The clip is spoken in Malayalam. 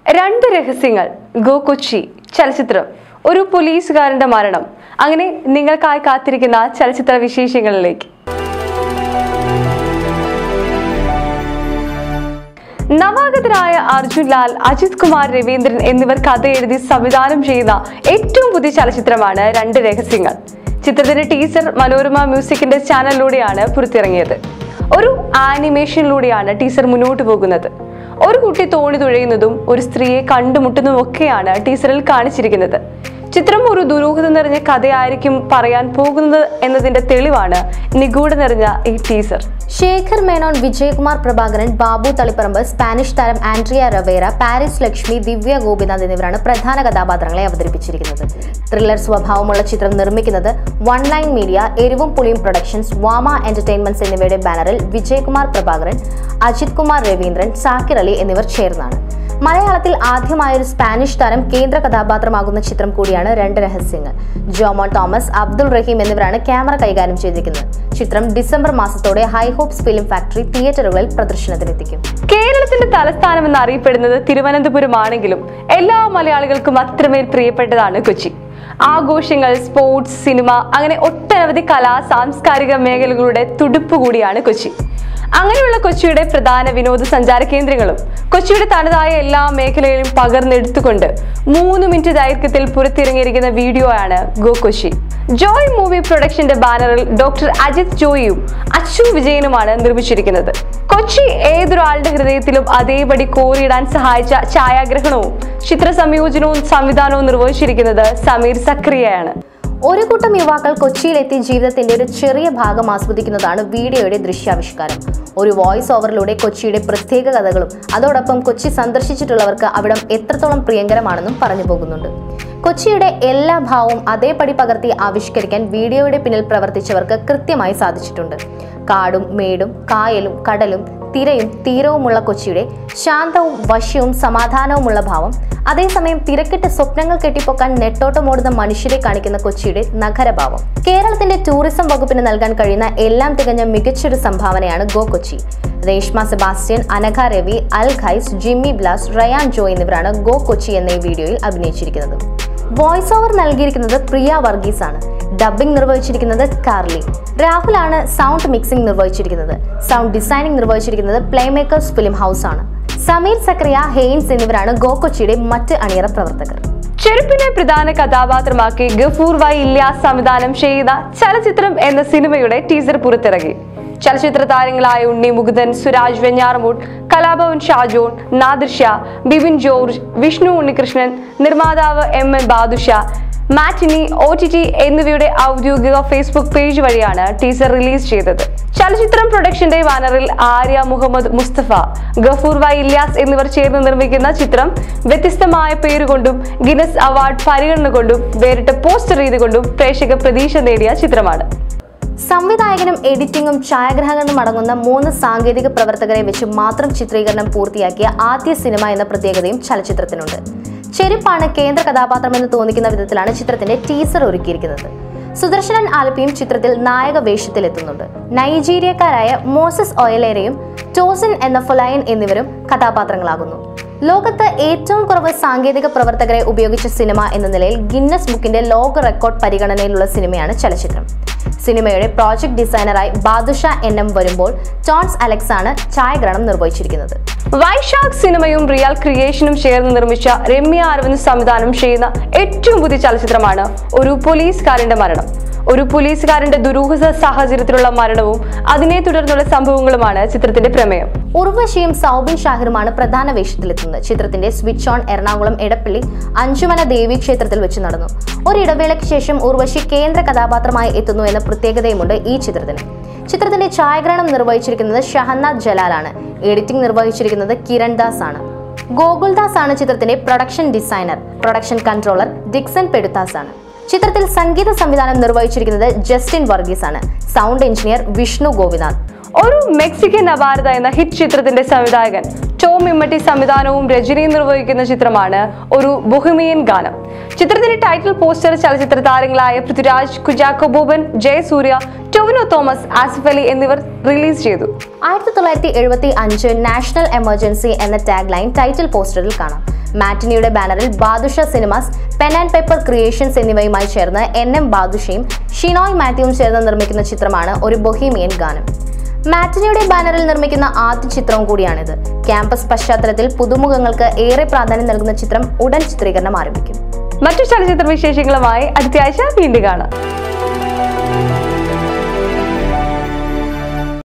രണ്ട് രഹസ്യങ്ങൾ ഗോ കൊച്ചി ചലച്ചിത്രം ഒരു പോലീസുകാരന്റെ മരണം അങ്ങനെ നിങ്ങൾക്കായി കാത്തിരിക്കുന്ന ചലച്ചിത്ര വിശേഷങ്ങളിലേക്ക് നവാഗതരായ അർജുൻ ലാൽ അജിത് കുമാർ രവീന്ദ്രൻ എന്നിവർ കഥ എഴുതി സംവിധാനം ചെയ്യുന്ന ഏറ്റവും പുതിയ ചലച്ചിത്രമാണ് രണ്ട് രഹസ്യങ്ങൾ ചിത്രത്തിന്റെ ടീസർ മനോരമ മ്യൂസിക്കിന്റെ ചാനലിലൂടെയാണ് പുറത്തിറങ്ങിയത് ഒരു ആനിമേഷനിലൂടെയാണ് ടീസർ മുന്നോട്ട് പോകുന്നത് ഒരു കുട്ടി തോണി തുഴയുന്നതും ഒരു സ്ത്രീയെ കണ്ടുമുട്ടുന്നതും ഒക്കെയാണ് ടീസറിൽ കാണിച്ചിരിക്കുന്നത് ചിത്രം ഒരു ദുരൂഹത നിറഞ്ഞ കഥയായിരിക്കും പറയാൻ പോകുന്നത് എന്നതിന്റെ തെളിവാണ് നിഗൂഢ നിറഞ്ഞ ഈ ടീസർ ശേഖർ മേനോൻ വിജയകുമാർ പ്രഭാകരൻ ബാബു തളിപ്പറമ്പ് സ്പാനിഷ് താരം Andrea Ravera Paris Laxmi Divya Gopinath എന്നിവരാണ് പ്രധാന കഥാപാത്രങ്ങളെ അവതരിപ്പിച്ചിരിക്കുന്നത് ത്രില്ലർ സ്വഭാവമുള്ള ചിത്രം നിർമ്മിക്കുന്നത് വൺ ലൈൻ മീഡിയ എരിവും പുളിയും പ്രൊഡക്ഷൻസ് വാമ എന്റർടൈൻമെന്റ്സ് എന്നിവയുടെ ബാനറിൽ വിജയകുമാർ പ്രഭാകരൻ അജിത് കുമാർ രവീന്ദ്രൻ സാക്കിർ അലി എന്നിവർ ചേർന്നാണ് മലയാളത്തിൽ ആദ്യമായൊരു സ്പാനിഷ് താരം കേന്ദ്ര കഥാപാത്രമാകുന്ന ചിത്രം കൂടിയാണ് രണ്ട് രഹസ്യങ്ങൾ ജോമോൻ തോമസ് അബ്ദുൾ റഹീം എന്നിവരാണ് ക്യാമറ കൈകാര്യം ചെയ്തിരിക്കുന്നത് ചിത്രം ഡിസംബർ മാസത്തോടെ ഹൈ ഹോപ്സ് ഫിലിം ഫാക്ടറി തിയേറ്ററുകളിൽ പ്രദർശനത്തിനെത്തിക്കും കേരളത്തിന്റെ തലസ്ഥാനം എന്ന് അറിയപ്പെടുന്നത് തിരുവനന്തപുരമാണെങ്കിലും എല്ലാ മലയാളികൾക്കും അത്രമേൽ പ്രിയപ്പെട്ടതാണ് കൊച്ചി ആഘോഷങ്ങൾ സ്പോർട്സ് സിനിമ അങ്ങനെ ഒട്ടനവധി കലാ സാംസ്കാരിക മേഖലകളുടെ തുടുപ്പ് കൂടിയാണ് കൊച്ചി അങ്ങനെയുള്ള കൊച്ചിയുടെ പ്രധാന വിനോദസഞ്ചാര കേന്ദ്രങ്ങളും കൊച്ചിയുടെ തനതായ എല്ലാ മേഖലയിലും പകർന്നെടുത്തുകൊണ്ട് മൂന്ന് മിനിറ്റ് ദൈർഘ്യത്തിൽ പുറത്തിറങ്ങിയിരിക്കുന്ന വീഡിയോ ആണ് ഗോ കൊച്ചി ജോയ് മൂവി പ്രൊഡക്ഷന്റെ ബാനറിൽ ഡോക്ടർ അജിത് ജോയിയും അച്ചു വിജയനുമാണ് നിർമ്മിച്ചിരിക്കുന്നത് കൊച്ചി ഏതൊരാളുടെ ഹൃദയത്തിലും അതേപടി കോറിയിടാൻ സഹായിച്ച ഛായാഗ്രഹണവും ചിത്ര സംയോജനവും സംവിധാനവും നിർവഹിച്ചിരിക്കുന്നത് സമീർ സക്രിയയാണ് ഒരു കൂട്ടം യുവാക്കൾ കൊച്ചിയിലെത്തി ജീവിതത്തിന്റെ ഒരു ചെറിയ ഭാഗം ആസ്വദിക്കുന്നതാണ് വീഡിയോയുടെ ദൃശ്യാവിഷ്കാരം ഒരു വോയിസ് ഓവറിലൂടെ കൊച്ചിയുടെ പ്രത്യേക കഥകളും അതോടൊപ്പം കൊച്ചി സന്ദർശിച്ചിട്ടുള്ളവർക്ക് അവിടം എത്രത്തോളം പ്രിയങ്കരമാണെന്നും പറഞ്ഞു പോകുന്നുണ്ട് കൊച്ചിയുടെ എല്ലാ ഭാവവും അതേപടി പകർത്തി ആവിഷ്കരിക്കാൻ വീഡിയോയുടെ പിന്നിൽ പ്രവർത്തിച്ചവർക്ക് കൃത്യമായി സാധിച്ചിട്ടുണ്ട് കാടും മേടും കായലും കടലും തിരയും തീരവുമുള്ള കൊച്ചിയുടെ ശാന്തവും വശ്യവും സമാധാനവുമുള്ള ഭാവം അതേസമയം തിരക്കിട്ട് സ്വപ്നങ്ങൾ കെട്ടിപ്പൊക്കാൻ നെട്ടോട്ടമോടുന്ന മനുഷ്യരെ കാണിക്കുന്ന കൊച്ചിയുടെ നഗരഭാവം കേരളത്തിന്റെ ടൂറിസം വകുപ്പിന് നൽകാൻ കഴിയുന്ന എല്ലാം തികഞ്ഞ മികച്ചൊരു സംഭാവനയാണ് ഗോ കൊച്ചി രേഷ്മ സെബാസ്റ്റ്യൻ അനഘ രവി അൽ ഖൈസ് ജിമ്മി ബ്ലാസ് റയാൻ ജോ എന്നിവരാണ് ഗോ കൊച്ചി എന്ന ഈ വീഡിയോയിൽ അഭിനയിച്ചിരിക്കുന്നത് വോയിസ് ഓവർ നൽകിയിരിക്കുന്നത് പ്രിയ വർഗീസ് ആണ് ഡബ്ബിംഗ് നിർവഹിച്ചിരിക്കുന്നത് കാർലി രാഹുലാണ് സൗണ്ട് മിക്സിംഗ് നിർവഹിച്ചിരിക്കുന്നത് സൗണ്ട് ഡിസൈനിങ് നിർവഹിച്ചിരിക്കുന്നത് പ്ലേ മേക്കേഴ്സ് ഫിലിം ഹൗസ് ആണ് സമീർ സക്രിയ ഹെയ്ൻസ് എന്നിവരാണ് ഗോ കൊച്ചിയുടെ മറ്റ് അണിയറ പ്രവർത്തകർ ചെരുപ്പിനെ പ്രധാന കഥാപാത്രമാക്കി ഗഫൂർ വൈ ഇല്യാസ് സംവിധാനം ചെയ്ത ചലച്ചിത്രം എന്ന സിനിമയുടെ ടീസർ പുറത്തിറങ്ങി ചലച്ചിത്ര താരങ്ങളായ ഉണ്ണി മുകുന്ദൻ സുരാജ് വെഞ്ഞാറമൂട്ട് കലാഭവൻ ഷാജോൺ നാദിർ ഷാ ബിബിൻ ജോർജ് വിഷ്ണു ഉണ്ണികൃഷ്ണൻ നിർമ്മാതാവ് M N Badusha Matinee O T T എന്നിവയുടെ ഔദ്യോഗിക ഫേസ്ബുക്ക് പേജ് വഴിയാണ് ടീസർ റിലീസ് ചെയ്തത് ചലച്ചിത്രം പ്രൊഡക്ഷന്റെ ബാനറിൽ ആര്യ മുഹമ്മദ് മുസ്തഫ ഗഫൂർ വൈ ഇല്യാസ് എന്നിവർ ചേർന്ന് നിർമ്മിക്കുന്ന ചിത്രം വ്യത്യസ്തമായ പേരുകൊണ്ടും ഗിനസ് അവാർഡ് പരിഗണന കൊണ്ടും വേറിട്ട പോസ്റ്റർ രീതി കൊണ്ടും പ്രേക്ഷക പ്രതീക്ഷ നേടിയ ചിത്രമാണ് സംവിധായകനും എഡിറ്റിംഗും ഛായാഗ്രഹണവും അടങ്ങുന്ന മൂന്ന് സാങ്കേതിക പ്രവർത്തകരെ വെച്ച് മാത്രം ചിത്രീകരണം പൂർത്തിയാക്കിയ ആദ്യ സിനിമ എന്ന പ്രത്യേകതയും ചലച്ചിത്രത്തിനുണ്ട് ചെരുപ്പാണ് കേന്ദ്ര കഥാപാത്രമെന്ന് തോന്നിക്കുന്ന വിധത്തിലാണ് ചിത്രത്തിന്റെ ടീസർ ഒരുക്കിയിരിക്കുന്നത് സുദർശനൻ ആലപ്പിയും ചിത്രത്തിൽ നായക വേഷത്തിലെത്തുന്നുണ്ട് നൈജീരിയക്കാരായ മോസസ് ഒയലേരയും ടോസിൻ എന്ന ഫൊലയൻ എന്നിവരും കഥാപാത്രങ്ങളാകുന്നു ലോകത്ത് ഏറ്റവും കുറവ് സാങ്കേതിക പ്രവർത്തകരെ ഉപയോഗിച്ച സിനിമ എന്ന നിലയിൽ ഗിന്നസ് ബുക്കിന്റെ ലോക റെക്കോർഡ് പരിഗണനയിലുള്ള സിനിമയാണ് ചലച്ചിത്രം സിനിമയുടെ പ്രോജക്ട് ഡിസൈനറായി ബാദുഷ എൻ എം വരുമ്പോൾ ടോൺസ് അലക്സ് ആണ് ഛായാഗ്രഹണം നിർവഹിച്ചിരിക്കുന്നത് വൈശാഖ് സിനിമയും റിയൽ ക്രിയേഷനും ചേർന്ന് നിർമ്മിച്ച രമ്യ അരവിന്ദ് സംവിധാനം ചെയ്യുന്ന ഏറ്റവും പുതിയ ചലച്ചിത്രമാണ് ഒരു പോലീസുകാരന്റെ മരണം ഒരു പോലീസുകാരന്റെ ദുരൂഹ സാഹചര്യത്തിലുള്ള മരണവും അതിനെ തുടർന്നുള്ള സംഭവങ്ങളുമാണ് ചിത്രത്തിന്റെ പ്രമേയം ഉർവശിയും സൗബിൻ ഷാഹിറുമാണ് പ്രധാന വേഷത്തിലെത്തുന്നത് ചിത്രത്തിന്റെ സ്വിച്ച് ഓൺ എറണാകുളം എടപ്പള്ളി അഞ്ചുമന ദേവി ക്ഷേത്രത്തിൽ വെച്ച് നടന്നു ഒരു ഇടവേളയ്ക്ക് ശേഷം ഉർവശി കേന്ദ്ര കഥാപാത്രമായി എത്തുന്നു എന്ന പ്രത്യേകതയുമുണ്ട് ഈ ചിത്രത്തിന് ചിത്രത്തിന്റെ ഛായാഗ്രഹണം നിർവഹിച്ചിരിക്കുന്നത് ഷഹനാദ് ജലാലാണ് എഡിറ്റിംഗ് നിർവഹിച്ചിരിക്കുന്നത് കിരൺ ദാസ് ആണ് ഗോകുൽദാസ് ആണ് ചിത്രത്തിന്റെ production designer production controller Dixon Poduthas ആണ് ചിത്രത്തിൽ സംഗീത സംവിധാനം നിർവഹിച്ചിരിക്കുന്നത് ജസ്റ്റിൻ വർഗീസ് ആണ് സൗണ്ട് എഞ്ചിനീയർ വിഷ്ണു ഗോപിനാഥ് ഒരു മെക്സിക്കൻ അപാരത എന്ന ഹിറ്റ് ചിത്രത്തിന്റെ സംവിധായകൻ ടോം ഇമ്മട്ടി സംവിധാനവും രചനയും നിർവഹിക്കുന്ന ചിത്രമാണ് ഒരു ബൊഹിമിയൻ ഗാനം ചിത്രത്തിന്റെ ടൈറ്റിൽ പോസ്റ്റർ ചലച്ചിത്ര താരങ്ങളായ പൃഥ്വിരാജ് കുജാക്കോ ബോബൻ ജയസൂര്യ ടൊവിനോ തോമസ് ആസിഫ് അലി എന്നിവർ റിലീസ് ചെയ്തു ആയിരത്തി തൊള്ളായിരത്തി എഴുപത്തി അഞ്ച് നാഷണൽ എമർജൻസി എന്ന ടാഗ് ലൈൻ ടൈറ്റിൽ പോസ്റ്ററിൽ കാണാം മാറ്റിനിയുടെ ബാനറിൽ Badusha Cinemas Pen and Paper Creations എന്നിവയുമായി ചേർന്ന് എൻ എം ബാദുഷയും ഷിനോയ് മാത്യുവും ചേർന്ന് നിർമ്മിക്കുന്ന ചിത്രമാണ് ഒരു ബൊഹീമിയൻ ഗാനം മാറ്റിനിയുടെ ബാനറിൽ നിർമ്മിക്കുന്ന ആദ്യ ചിത്രവും കൂടിയാണിത് ക്യാമ്പസ് പശ്ചാത്തലത്തിൽ പുതുമുഖങ്ങൾക്ക് ഏറെ പ്രാധാന്യം നൽകുന്ന ചിത്രം ഉടൻ ചിത്രീകരണം ആരംഭിക്കും മറ്റു ചലച്ചിത്ര വിശേഷങ്ങളുമായി അടുത്ത ആഴ്ച വീണ്ടും കാണാം